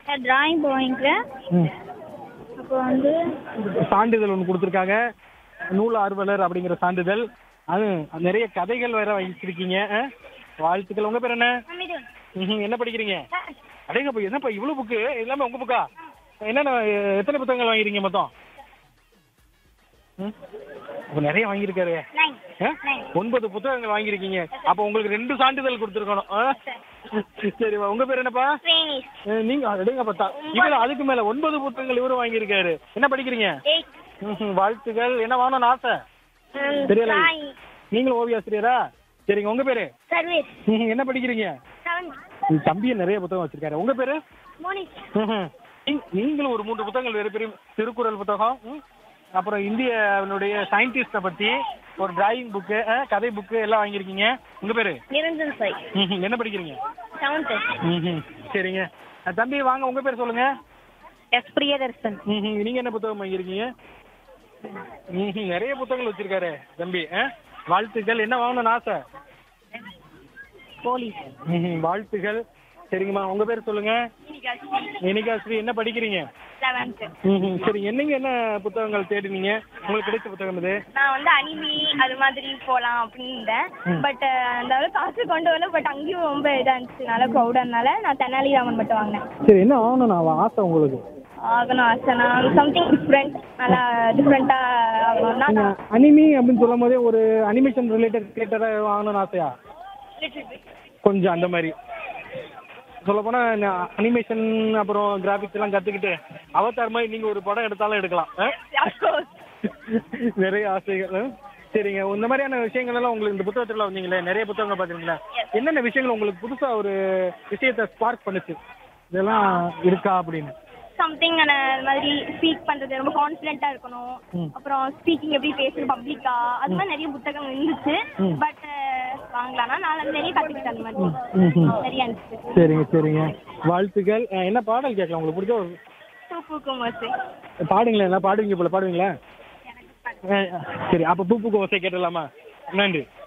Drawing வாங்கிக்கிறேன் ம் அப்போ வந்து சான்றிதழ் ஒன்று கொடுத்துருக்காங்க நூல் ஆர்வலர் அப்படிங்கிற சான்றிதழ் அது நிறைய கதைகள் வேற வச்சிருக்கீங்க ஆ? வாழ்த்துக்கள் உங்க பேர் என்ன ம்ஹும். என்ன படிக்கிறீங்க அடேங்கப்பா என்னப்பா இவ்வளவு புக்கு எல்லாமே உங்க புக்கா என்னென்ன எ- எத்தனை புத்தகங்கள் வாங்கிருக்கீங்க மொத்தம் ம்? அப்ப நிறைய வாங்கியிருக்காரு நைன் ஆ? ஒன்பது புத்தகங்கள் வாங்கியிருக்கீங்க அப்ப உங்களுக்கு ரெண்டு சான்றிதழ் கொடுத்துருக்கணும் ஆ? சரி உங்க பேர் என்னப்பா ஸ்பேனிஷ் அஹ் நீங்க அடேங்க பார்த்தா இவரு அதுக்கு மேல ஒன்பது புத்தகங்கள் இவரும் வாங்கியிருக்காரு என்ன படிக்கிறீங்க எயிட் ம்ஹும். வாழ்த்துக்கள் என்ன வாங்கணும்னு ஆசை தெரியல டிராயிங் நீங்களும் ஓவியாசிரியரா சரிங்க உங்க பேரு சர்வீஸ் ம்ஹும். என்ன படிக்கிறீங்க செவன் உங்க தம்பியை நிறைய புத்தகம் வச்சிருக்காரு உங்க பேரு மோனிஷ் ம்ஹும். நீ- நீங்களும் ஒரு மூன்று புத்தகங்கள் வேறு பெரிய திருக்குறள் புத்தகம் ம். அப்புறம் இந்தியனுடைய சயின்டிஸ்ட பத்தி ஒரு டிராயிங் புக்கு கதை புக்கு எல்லாம் வாங்கியிருக்கீங்க உங்க பேரு நிரஞ்சன் சாய் ம்ஹும். என்ன படிக்கிறீங்க செவன்த் ம்ஹும். சரிங்க அஹ் தம்பி வாங்க உங்க பேர் சொல்லுங்க எஸ் பிரியதர்சன் ம்ஹும். நீங்க என்ன புத்தகம் வாங்கியிருக்கீங்க ம்ஹும். நிறைய புத்தகங்கள் வச்சிருக்காரு தம்பி ஆ? வாழ்த்துக்கள் என்ன வாங்கணும்னு ஆசை போலீஸ் ம்ஹும். வாழ்த்துக்கள் சரிங்கம்மா உங்க பேர் சொல்லுங்க இனிகா ஸ்ரீ என்ன படிக்கிறீங்க செவன்த் ம்ஹும். சரி என்னங்க என்ன புத்தகங்கள் தேடினீங்க உங்களுக்கு கிடைச்ச புத்தகம் இது நான் வந்து அனிமி அது மாதிரி போகலாம் அப்படின்னு இருந்தேன் பட் அந்த அளவுக்கு காசு கொண்டு வரல பட் அங்கேயும் ரொம்ப இதாக இருந்துச்சு நல்லா க்ரௌடானால நான் தெனாலிராமன் மட்டும் வாங்கினேன் சரி என்ன ஆகணும் நான் ஆசை உங்களுக்கு ஆகணும் ஆசை நான் சம்திங் டிஃப்ரெண்ட் நல்லா டிஃப்ரெண்ட்டாக ஆகணும் நீங்க நான் அனிமி அப்படின்னு சொல்லும் போதே ஒரு அனிமேஷன் ரிலேட்டட் கிரியேட்டராக வாங்கணும்னு ஆசையா கொஞ்சம் அந்த மாதிரி சொல்ல போனா அனிமேஷன் அப்புறம் கிராஃபிக்ஸ் எல்லாம் கத்துக்கிட்டு அவதார் மாதிரி நீங்க ஒரு படம் எடுத்தாலும் எடுக்கலாம் ஆ? நிறைய ஆசைகள் ஆ? சரிங்க இந்த மாதிரியான விஷயங்கள் எல்லாம் உங்களுக்கு இந்த புத்தகத்துல வந்தீங்களே நிறைய புத்தகங்கள் பாத்தீங்களா என்னென்ன விஷயங்கள் உங்களுக்கு புதுசா ஒரு விஷயத்தை ஸ்பார்க் பண்ணுச்சு இதெல்லாம் இருக்கா அப்படின்னு சம்திங் அந்த மாதிரி ஸ்பீக் பண்றது ரொம்ப கான்ஃபிடென்ட்டா இருக்கணும் ம். அப்புறம் ஸ்பீக்கிங் எப்படி பேசணும் பப்ளிக்கா அது மாதிரி நிறைய புத்தகம் இருந்துச்சு ம். பட் வாங்கலாம்னா நான் அது நிறைய கத்துக்கிட்டேன் அந்த மாதிரி ம், ம். நிறைய இருந்துச்சு சரிங்க சரிங்க வாழ்த்துக்கள் அஹ் என்ன பாடல் கேட்கலாம் உங்களுக்கு பிடிச்ச ஒரு பூக்கும் ஓசை பாடுங்களேன் என்ன பாடுவீங்க போல பாடுவீங்களா அஹ் சரி அப்போ பூ பூக்கு ஓசை கேட்டலாமா நன்றி